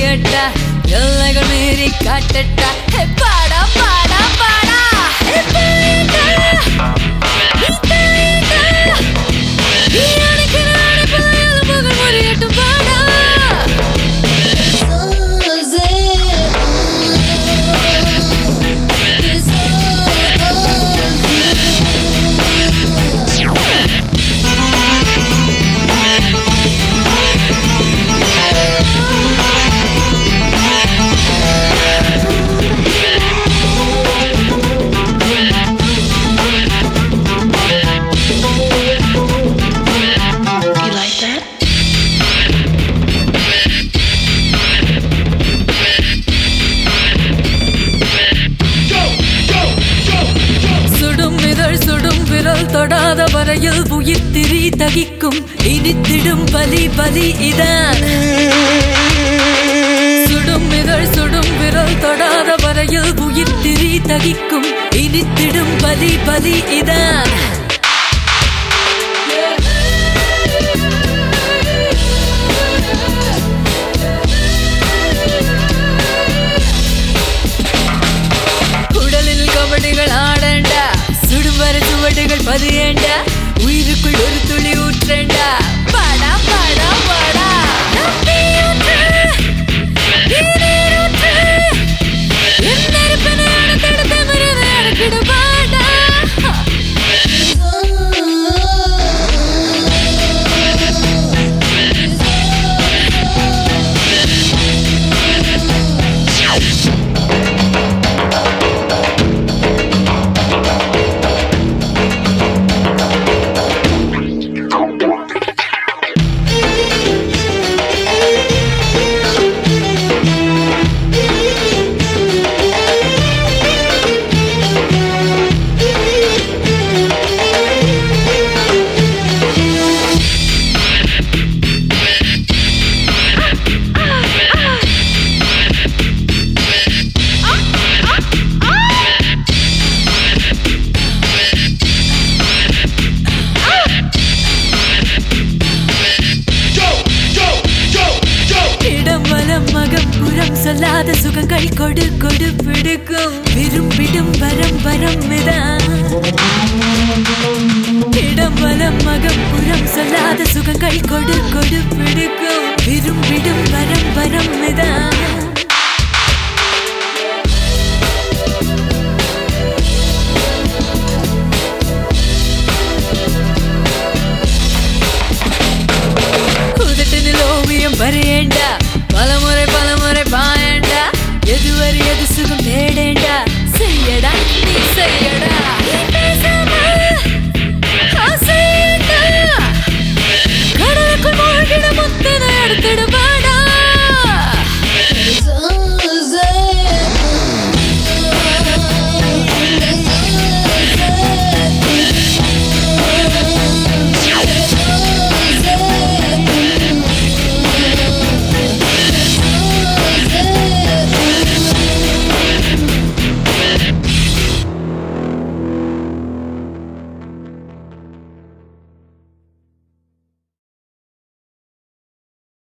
முடியட்டா எல்லைகள் மீறி காட்டட்டா ஹே, பாடா பாடா பாடா ஹே, பாடா. நீ தாயேடா. நீ எனக்கு நானே போல எலும்புகள் முறியட்டும் பாடா You like that? சுடும் இதழ் சுடும் விரல் தொடாத வரையில் உயிர் திரி தகிக்கும் இனித்திடும் பலி பலி இதான் சுடும் இதழ் சுடும் விரல் தொடாத வரையில் உயிர் திரி தகிக்கும் இனித்திடும் பலி பலி இதான் உடலில் கபடிகள் ஆடண்டா சுடுவர சுவடுகள் பதியண்டா உயிருக்குள் ஒரு துளி ஊற்றண்டா பாடா பாடா பாடா நம்பி ஊற்று, நீர் ஊற்று. என் நெருப்பினை அணைத்தெடுத்த மிருதை அடக்கிடு பாடா. இடம் வலம் மகம் புறம் சொல்லாத சுகங்கள் கொடு கொடு பிடிக்கும் விரும்பிடும் வரம் வரம் மிதான் இடம் வலம் மகம் புறம் சொல்லாத சுகங்கள் கொடு கொடு பிடிக்கும் விரும்பிடும் வரம் வரம் மிதான்